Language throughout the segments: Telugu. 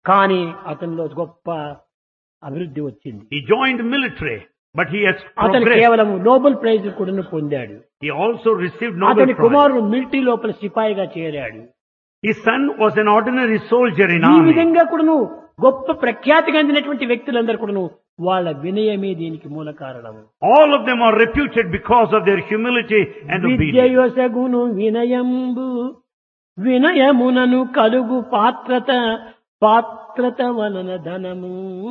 కానీ అతనిలో గొప్ప అభివృద్ధి వచ్చింది He joined military, but he has అతను progressed. కేవలం నోబెల్ ప్రైజ్ కూడా పొందాడు He also received Nobel అతని Prize. కుమారుడు మిలిటరీ లోపల సిపాయిగా చేరాడు His son was an ordinary soldier in ఈ army. విధంగా కూడాను గొప్ప ప్రఖ్యాతి చెందినటువంటి వ్యక్తులందరూ కూడాను వాళ్ళ వినయమే దీనికి మూల కారణము All of them are reputed because of their humility and obedience. విద్యయొసగును వినయంబు వినయమునను కలుగు పాత్రత పాత్రత వలన ధనము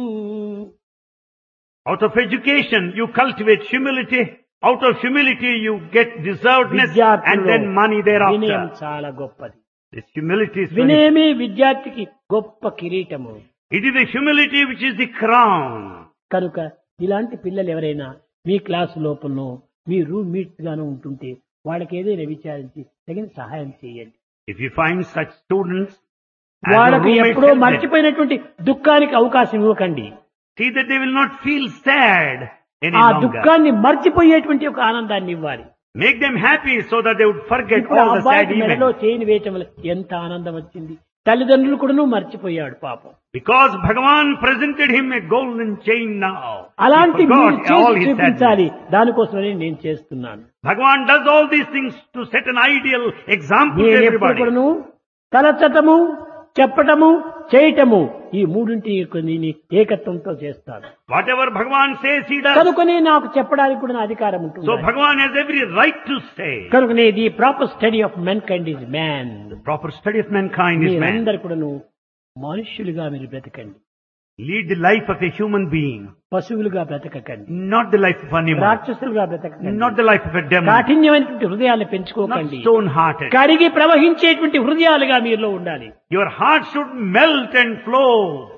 Out of education, you cultivate humility. Out of humility, you get deservedness and విద్యార్థుల్లో then money వినయం thereafter. చాలా గొప్పది This humility is very, వినయమే విద్యార్థికి గొప్ప కిరీటము it is the humility which is the crown. కనుక ఇలాంటి పిల్లలు ఎవరైనా మీ క్లాసు లోపలనో మీ రూమ్ మీట్స్ గాను ఉంటుంటే వాళ్ళకి ఏదైనా విచారించి తగిన సహాయం చేయండి If you find such students, as your వాళ్ళకి roommates, ఎప్పుడో help them. మర్చిపోయినటువంటి దుఃఖానికి అవకాశం ఇవ్వకండి see that they will not feel sad any ఆ longer. దుఃఖాన్ని మర్చిపోయేటువంటి ఒక ఆనందాన్ని ఇవ్వాలి Make them happy so that they would forget ఇప్పుడు ఆ all the sad అబ్బాయికి మెడలో events. చేయని వేయటం వల్ల ఎంత ఆనందం వచ్చింది తల్లిదండ్రులు కూడా మర్చిపోయాడు పాపం Because Bhagavan presented him a golden chain now. అలాంటి He మీరు forgot all చేసి his sadness. చూపించాలి దానికోసమని నేను చేస్తున్నాను Bhagavan does all these things to set an ideal example to నేను ఎప్పుడు everybody. కూడాను తలచటము చెప్పటము చేయటము ఈ మూడింటి కొన్ని ఏకత్వంతో చేస్తాను Whatever Bhagavan says, he does. కనుకనే నాకు చెప్పడానికి కూడా నా అధికారం ఉంటుంది So Bhagavan has every right to say. కనుకనే the proper study of mankind is man The proper study of mankind is man. మీరందరు కూడాను మనుష్యులుగా మీరు బ్రతకండి Lead the life of a human being, పశువులుగా బ్రతకకండి not the life of an animal, రాక్షసులుగా బ్రతకకండి not the life of a demon, కాఠిన్యమైనటువంటి హృదయాన్ని not పెంచుకోకండి stone-hearted. కరిగి ప్రవహించేటువంటి హృదయాలుగా మీలో ఉండాలి Your heart should melt and flow